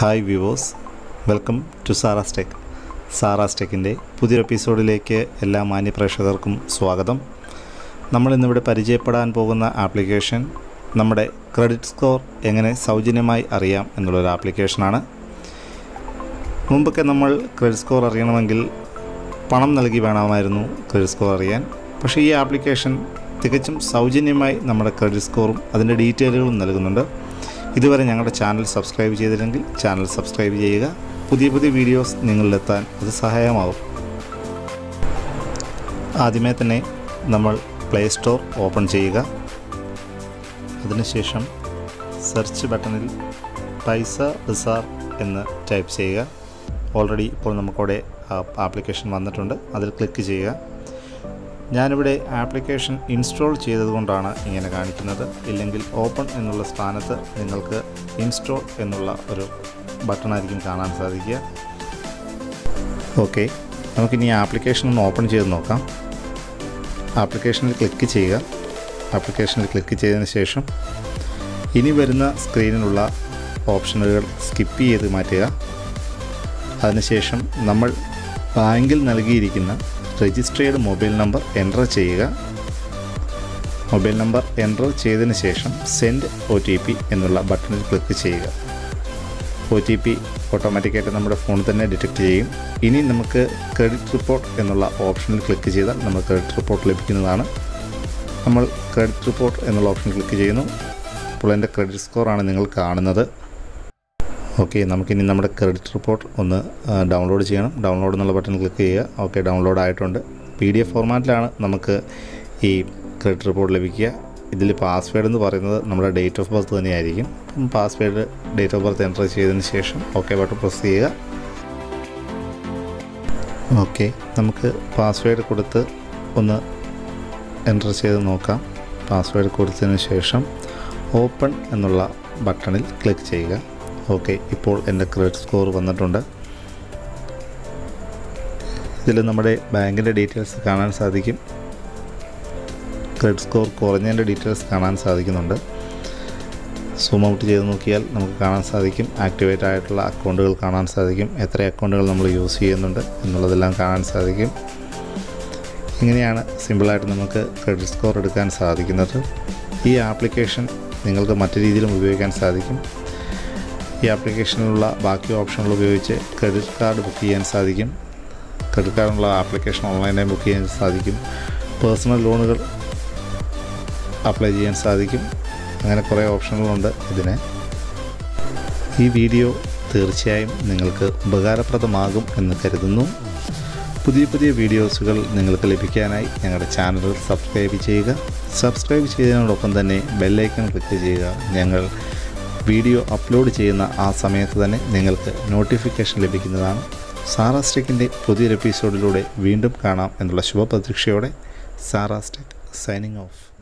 hi viewers welcome to Sara's Tech Sara's ടെക്കിൻ്റെ പുതിയൊരു എപ്പിസോഡിലേക്ക് എല്ലാ മാന്യപ്രേക്ഷകർക്കും സ്വാഗതം നമ്മൾ ഇന്നിവിടെ പരിചയപ്പെടാൻ പോകുന്ന ആപ്ലിക്കേഷൻ നമ്മുടെ ക്രെഡിറ്റ് സ്കോർ എങ്ങനെ സൗജന്യമായി അറിയാം എന്നുള്ളൊരു ആപ്ലിക്കേഷനാണ് മുമ്പൊക്കെ നമ്മൾ ക്രെഡിറ്റ് സ്കോർ അറിയണമെങ്കിൽ പണം നൽകി വേണമായിരുന്നു ക്രെഡിറ്റ് സ്കോർ അറിയാൻ പക്ഷേ ഈ ആപ്ലിക്കേഷൻ തികച്ചും സൗജന്യമായി നമ്മുടെ ക്രെഡിറ്റ് സ്കോറും അതിൻ്റെ ഡീറ്റെയിലുകളും നൽകുന്നുണ്ട് ഇതുവരെ ഞങ്ങളുടെ ചാനൽ സബ്സ്ക്രൈബ് ചെയ്തില്ലെങ്കിൽ ചാനൽ സബ്സ്ക്രൈബ് ചെയ്യുക പുതിയ പുതിയ വീഡിയോസ് നിങ്ങളിലെത്താൻ അത് സഹായമാവും ആദ്യമേ തന്നെ നമ്മൾ പ്ലേ സ്റ്റോർ ഓപ്പൺ ചെയ്യുക അതിനുശേഷം സെർച്ച് ബട്ടണിൽ പൈസ ബസാർ എന്ന് ടൈപ്പ് ചെയ്യുക ഓൾറെഡി ഇപ്പോൾ നമുക്കവിടെ ആപ്ലിക്കേഷൻ വന്നിട്ടുണ്ട് അതിൽ ക്ലിക്ക് ചെയ്യുക ഞാനിവിടെ ആപ്ലിക്കേഷൻ ഇൻസ്റ്റാൾ ചെയ്തതുകൊണ്ടാണ് ഇങ്ങനെ കാണിക്കുന്നത് ഇല്ലെങ്കിൽ ഓപ്പൺ എന്നുള്ള സ്ഥാനത്ത് നിങ്ങൾക്ക് ഇൻസ്റ്റാൾ എന്നുള്ള ഒരു ബട്ടണായിരിക്കും കാണാൻ സാധിക്കുക ഓക്കെ നമുക്കിനി ആപ്ലിക്കേഷൻ ഒന്ന് ഓപ്പൺ ചെയ്ത് നോക്കാം ആപ്ലിക്കേഷനിൽ ക്ലിക്ക് ചെയ്യുക ആപ്ലിക്കേഷനിൽ ക്ലിക്ക് ചെയ്തതിന് ശേഷം ഇനി വരുന്ന സ്ക്രീനിലുള്ള ഓപ്ഷനുകൾ സ്കിപ്പ് ചെയ്ത് മാറ്റുക അതിനുശേഷം നമ്മൾ ബാങ്കിൽ നൽകിയിരിക്കുന്ന രജിസ്ട്രേഡ് മൊബൈൽ നമ്പർ എൻ്റർ ചെയ്യുക മൊബൈൽ നമ്പർ എൻ്റർ ചെയ്തതിന് ശേഷം സെൻഡ് ഒ ടി പി എന്നുള്ള ബട്ടണിൽ ക്ലിക്ക് ചെയ്യുക ഒ ടി പി ഓട്ടോമാറ്റിക്കായിട്ട് നമ്മുടെ ഫോണിൽ തന്നെ ഡിറ്റക്റ്റ് ചെയ്യും ഇനി നമുക്ക് ക്രെഡിറ്റ് റിപ്പോർട്ട് എന്നുള്ള ഓപ്ഷനിൽ ക്ലിക്ക് ചെയ്താൽ നമുക്ക് ക്രെഡിറ്റ് റിപ്പോർട്ട് ലഭിക്കുന്നതാണ് നമ്മൾ ക്രെഡിറ്റ് റിപ്പോർട്ട് എന്നുള്ള ഓപ്ഷനിൽ ക്ലിക്ക് ചെയ്യുന്നു അപ്പോൾ എൻ്റെ ക്രെഡിറ്റ് സ്കോറാണ് നിങ്ങൾ കാണുന്നത് ഓക്കെ നമുക്കിനി നമ്മുടെ ക്രെഡിറ്റ് റിപ്പോർട്ട് ഒന്ന് ഡൗൺലോഡ് ചെയ്യണം ഡൗൺലോഡ് എന്നുള്ള ബട്ടൺ ക്ലിക്ക് ചെയ്യുക ഓക്കെ ഡൗൺലോഡ് ആയിട്ടുണ്ട് പി ഡി എഫ് ഫോർമാറ്റിലാണ് നമുക്ക് ഈ ക്രെഡിറ്റ് റിപ്പോർട്ട് ലഭിക്കുക ഇതിൽ പാസ്വേഡ് എന്ന് പറയുന്നത് നമ്മുടെ ഡേറ്റ് ഓഫ് ബർത്ത് തന്നെയായിരിക്കും അപ്പം password date of birth enter ചെയ്തതിന് ശേഷം ഓക്കെ ബട്ടൺ പ്രസ് ചെയ്യുക ഓക്കെ നമുക്ക് പാസ്വേഡ് കൊടുത്ത് ഒന്ന് എൻ്റർ ചെയ്ത് നോക്കാം പാസ്വേഡ് കൊടുത്തതിന് ശേഷം ഓപ്പൺ എന്നുള്ള ബട്ടണിൽ ക്ലിക്ക് ചെയ്യുക ഓക്കെ ഇപ്പോൾ എൻ്റെ ക്രെഡിറ്റ് സ്കോർ വന്നിട്ടുണ്ട് ഇതിൽ നമ്മുടെ ബാങ്കിൻ്റെ ഡീറ്റെയിൽസ് കാണാൻ സാധിക്കും ക്രെഡിറ്റ് സ്കോർ കുറഞ്ഞതിൻ്റെ ഡീറ്റെയിൽസ് കാണാൻ സാധിക്കുന്നുണ്ട് സൂം ഔട്ട് ചെയ്ത് നോക്കിയാൽ നമുക്ക് കാണാൻ സാധിക്കും ആക്ടിവേറ്റ് ആയിട്ടുള്ള അക്കൗണ്ടുകൾ കാണാൻ സാധിക്കും എത്ര അക്കൗണ്ടുകൾ നമ്മൾ യൂസ് ചെയ്യുന്നുണ്ട് എന്നുള്ളതെല്ലാം കാണാൻ സാധിക്കും ഇങ്ങനെയാണ് സിമ്പിളായിട്ട് നമുക്ക് ക്രെഡിറ്റ് സ്കോർ എടുക്കാൻ സാധിക്കുന്നത് ഈ ആപ്ലിക്കേഷൻ നിങ്ങൾക്ക് മറ്റു രീതിയിലും ഉപയോഗിക്കാൻ സാധിക്കും ഈ ആപ്ലിക്കേഷനിലുള്ള ബാക്കി ഓപ്ഷനുകൾ ഉപയോഗിച്ച് ക്രെഡിറ്റ് കാർഡ് ബുക്ക് ചെയ്യാൻ സാധിക്കും ക്രെഡിറ്റ് കാർഡിനുള്ള ആപ്ലിക്കേഷൻ ഓൺലൈനായി ബുക്ക് ചെയ്യാൻ സാധിക്കും പേഴ്സണൽ ലോണുകൾ അപ്ലൈ ചെയ്യാൻ സാധിക്കും അങ്ങനെ കുറേ ഓപ്ഷനുകളുണ്ട് ഇതിന് ഈ വീഡിയോ തീർച്ചയായും നിങ്ങൾക്ക് ഉപകാരപ്രദമാകും എന്ന് കരുതുന്നു പുതിയ പുതിയ വീഡിയോസുകൾ നിങ്ങൾക്ക് ലഭിക്കാനായി ഞങ്ങളുടെ ചാനൽ സബ്സ്ക്രൈബ് ചെയ്യുക സബ്സ്ക്രൈബ് ചെയ്തതിനോടൊപ്പം തന്നെ ബെല്ലൈക്കൺ ക്ലിക്ക് ചെയ്യുക ഞങ്ങൾ വീഡിയോ അപ്ലോഡ് ചെയ്യുന്ന ആ സമയത്ത് തന്നെ നിങ്ങൾക്ക് നോട്ടിഫിക്കേഷൻ ലഭിക്കുന്നതാണ് സാറാസ്ടെക്കിൻ്റെ പുതിയൊരു എപ്പിസോഡിലൂടെ വീണ്ടും കാണാം എന്നുള്ള ശുഭപ്രതീക്ഷയോടെ സാറാസ്ടെക് സൈനിങ് ഓഫ്